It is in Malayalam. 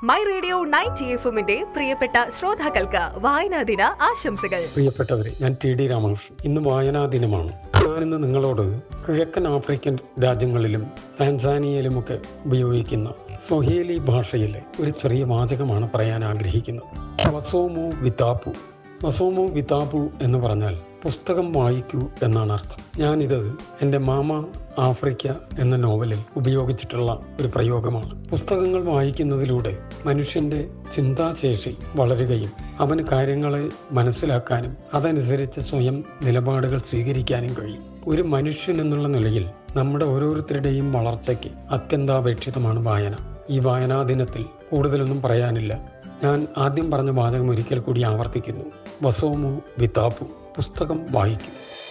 മൈ റേഡിയോ നയൻറ്റി എഫുമിന്റെ പ്രിയപ്പെട്ട ശ്രോതാക്കൾക്ക് വായനാ ദിന ആശംസകൾ പ്രിയപ്പെട്ടവരെ ഞാൻ ടി ഡി രാമകൃഷ്ണൻ ഇന്ന് വായനാ ദിനമാണ് ഞാനിന്ന് നിങ്ങളോട് കിഴക്കൻ ആഫ്രിക്കൻ രാജ്യങ്ങളിലും താൻസാനിയയിലുമൊക്കെ ഉപയോഗിക്കുന്ന സ്വഹേലി ഭാഷയിലെ ഒരു ചെറിയ വാചകമാണ് പറയാൻ ആഗ്രഹിക്കുന്നത് വസോമോ വിതാപു വസോമോ വിതാപു എന്ന് പറഞ്ഞാൽ പുസ്തകം വായിക്കൂ എന്നാണ് അർത്ഥം ഞാനിത് എൻ്റെ മാമ ആഫ്രിക്ക എന്ന നോവലിൽ ഉപയോഗിച്ചിട്ടുള്ള ഒരു പ്രയോഗമാണ് പുസ്തകങ്ങൾ വായിക്കുന്നതിലൂടെ മനുഷ്യന്റെ ചിന്താശേഷി വളരുകയും അവന് കാര്യങ്ങളെ മനസ്സിലാക്കാനും അതനുസരിച്ച് സ്വയം നിലപാടുകൾ സ്വീകരിക്കാനും കഴിയും ഒരു മനുഷ്യൻ എന്നുള്ള നിലയിൽ നമ്മുടെ ഓരോരുത്തരുടെയും വളർച്ചയ്ക്ക് അത്യന്താപേക്ഷിതമാണ് വായന ഈ വായനാ ദിനത്തിൽ കൂടുതലൊന്നും പറയാനില്ല ഞാൻ ആദ്യം പറഞ്ഞ വാചകം ഒരിക്കൽ കൂടി ആവർത്തിക്കുന്നു വസോമു വിതാപു പുസ്തകം വായിക്കും